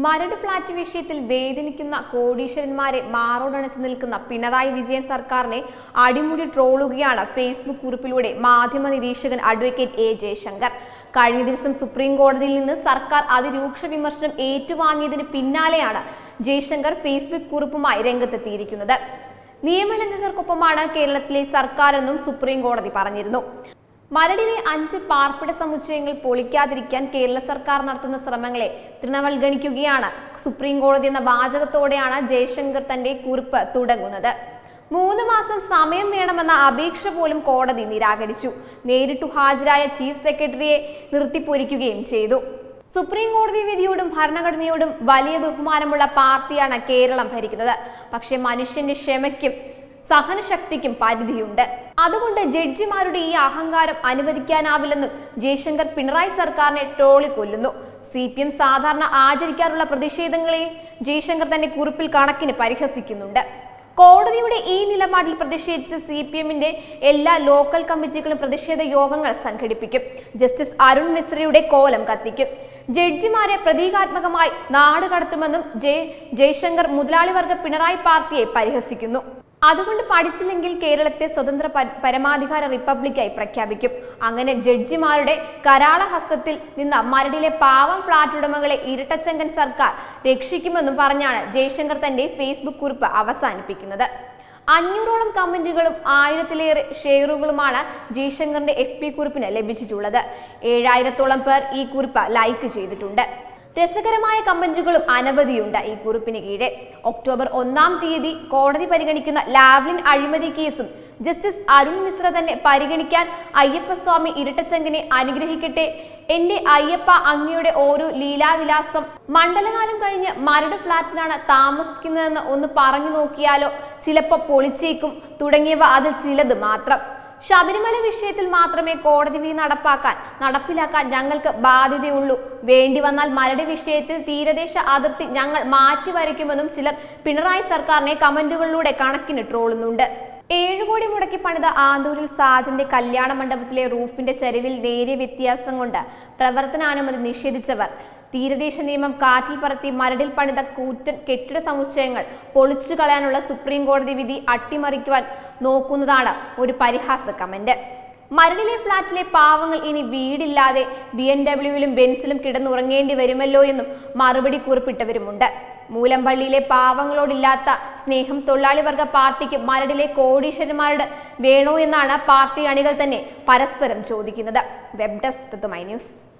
Maradu flat വിഷയത്തിൽ വേദനിക്കുന്ന കോടീശ്വരന്മാരെ മാറോടണച്ചു നിൽക്കുന്ന പിണറായി വിജയൻ സർക്കാരിനെ അടിമുടി ട്രോളുകയാണ് ഫേസ്ബുക്ക് കുറിപ്പിലൂടെ മാധ്യമ നിരീക്ഷകൻ അഡ്വക്കേറ്റ് എ ജയശങ്കർ കഴിഞ്ഞ ദിവസം സുപ്രീം കോടതിയിൽ നിന്ന് സർക്കാർ അതിരൂക്ഷ വിമർശനം ഏറ്റുവാങ്ങിയതിന് പിന്നാലെയാണ് ജയശങ്കർ ഫേസ്ബുക്ക് കുറിപ്പുമായി രംഗത്തെത്തിയിരിക്കുന്നത് നിയമലംഘകർക്കൊപ്പമാണ് കേരളത്തിലെ സർക്കാരെന്നും സുപ്രീം കോടതി പറഞ്ഞിരുന്നു മരടിലെ അഞ്ച് പാർപ്പിട സമുച്ചയങ്ങൾ പൊളിക്കാതിരിക്കാൻ കേരള സർക്കാർ നടത്തുന്ന ശ്രമങ്ങളെ തൃണവൽഗണിക്കുകയാണ് സുപ്രീം കോടതി എന്ന വാചകത്തോടെയാണ് ജയശങ്കർ തന്റെ കുറിപ്പ് തുടങ്ങുന്നത് മൂന്ന് മാസം സമയം വേണമെന്ന അപേക്ഷ പോലും കോടതി നിരാകരിച്ചു നേരിട്ടു ഹാജരായ ചീഫ് സെക്രട്ടറിയെ നിർത്തിപ്പൊരിക്കുകയും ചെയ്തു സുപ്രീം കോടതി വിധിയോടും ഭരണഘടനയോടും വലിയ ബഹുമാനമുള്ള പാർട്ടിയാണ് കേരളം ഭരിക്കുന്നത് പക്ഷേ മനുഷ്യന്റെ ക്ഷമയ്ക്കും സഹനശക്തിക്കും പരിധിയുണ്ട് അതുകൊണ്ട് ജഡ്ജിമാരുടെ ഈ അഹങ്കാരം അനുവദിക്കാനാവില്ലെന്നും ജയശങ്കർ പിണറായി സർക്കാരിനെ ട്രോളിക്കൊല്ലുന്നു സി പി എം സാധാരണ ആചരിക്കാറുള്ള പ്രതിഷേധങ്ങളെയും ജയശങ്കർ തന്റെ കുറിപ്പിൽ കണക്കിന് പരിഹസിക്കുന്നുണ്ട് കോടതിയുടെ ഈ നിലപാടിൽ പ്രതിഷേധിച്ച് സി പി എമ്മിന്റെ എല്ലാ ലോക്കൽ കമ്മിറ്റികളും പ്രതിഷേധ യോഗങ്ങൾ സംഘടിപ്പിക്കും ജസ്റ്റിസ് അരുൺ മിശ്രയുടെ കോലം കത്തിക്കും ജഡ്ജിമാരെ പ്രതീകാത്മകമായി നാട് കടത്തുമെന്നും ജെ ജയശങ്കർ മുതലാളി വർഗ പിണറായി പാർട്ടിയെ പരിഹസിക്കുന്നു അതുകൊണ്ട് പഠിച്ചില്ലെങ്കിൽ കേരളത്തെ സ്വതന്ത്ര പ- പരമാധികാര റിപ്പബ്ലിക്കായി പ്രഖ്യാപിക്കും അങ്ങനെ ജഡ്ജിമാരുടെ കരാളഹസ്തത്തിൽ നിന്ന് മരടിലെ പാവം ഫ്ളാറ്റ് ഉടമകളെ ഇരട്ടച്ചങ്കൻ സർക്കാർ രക്ഷിക്കുമെന്നും പറഞ്ഞാണ് ജയശങ്കർ തന്റെ ഫേസ്ബുക്ക് കുറിപ്പ് അവസാനിപ്പിക്കുന്നത് അഞ്ഞൂറോളം കമന്റുകളും ആയിരത്തിലേറെ ഷെയറുകളുമാണ് ജയശങ്കറിന്റെ എഫ് പി കുറിപ്പിന് ലഭിച്ചിട്ടുള്ളത് ഏഴായിരത്തോളം പേർ ഈ കുറിപ്പ് ലൈക്ക് ചെയ്തിട്ടുണ്ട് രസകരമായ കമന്റുകളും അനവധിയുണ്ട് ഈ കുറിപ്പിന് കീഴെ ഒക്ടോബർ ഒന്നാം തീയതി കോടതി പരിഗണിക്കുന്ന ലാവ്ലിൻ അഴിമതി കേസും ജസ്റ്റിസ് അരുൺ മിശ്ര തന്നെ പരിഗണിക്കാൻ അയ്യപ്പസ്വാമി ഇരട്ടച്ചങ്കിനെ അനുഗ്രഹിക്കട്ടെ എന്റെ അയ്യപ്പ അങ്ങയുടെ ഓരോ ലീലാവിലാസം മണ്ഡലകാലം കഴിഞ്ഞ് മരട് ഫ്ലാറ്റിലാണ് താമസിക്കുന്നതെന്ന് ഒന്ന് പറഞ്ഞു നോക്കിയാലോ ചിലപ്പോൾ പൊളിച്ചേക്കും തുടങ്ങിയവ അതിൽ ചിലത് മാത്രം ശബരിമല വിഷയത്തിൽ മാത്രമേ കോടതി വിധി നടപ്പാക്കാൻ നടപ്പിലാക്കാൻ ഞങ്ങൾക്ക് ബാധ്യതയുള്ളൂ വേണ്ടി വന്നാൽ മരട് വിഷയത്തിൽ തീരദേശ അതിർത്തി ഞങ്ങൾ മാറ്റി വരയ്ക്കുമെന്നും ചിലർ പിണറായി സർക്കാരിനെ കമന്റുകളിലൂടെ കണക്കിന് ട്രോളുന്നുണ്ട് ഏഴു കോടി മുടക്കി പണിത ആന്തൂരിൽ സാജന്റെ കല്യാണ മണ്ഡപത്തിലെ റൂഫിന്റെ ചരിവിൽ നേരിയ വ്യത്യാസം കൊണ്ട് പ്രവർത്തനാനുമതി നിഷേധിച്ചവർ തീരദേശ നിയമം കാറ്റിൽ പറത്തി മരടിൽ പണിത കൂറ്റൻ കെട്ടിട സമുച്ചയങ്ങൾ പൊളിച്ചു കളയാനുള്ള സുപ്രീം കോടതി വിധി അട്ടിമറിക്കുവാൻ നോക്കുന്നതാണ് ഒരു പരിഹാസ കമന്റ് മരടിലെ ഫ്ളാറ്റിലെ പാവങ്ങൾ ഇനി വീടില്ലാതെ ബി എൻ ഡബ്ല്യുവിലും ബെൻസിലും കിടന്നുറങ്ങേണ്ടി വരുമല്ലോ എന്നും മറുപടി കുറിപ്പിട്ടവരുമുണ്ട് മൂലമ്പള്ളിയിലെ പാവങ്ങളോടില്ലാത്ത സ്നേഹം തൊഴിലാളി വർഗ പാർട്ടിക്ക് മരടിലെ കോടീശ്വരന്മാരുടെ വേണോ എന്നാണ് പാർട്ടി അണികൾ തന്നെ പരസ്പരം ചോദിക്കുന്നത് വെബ് ഡെസ്ക് ന്യൂസ്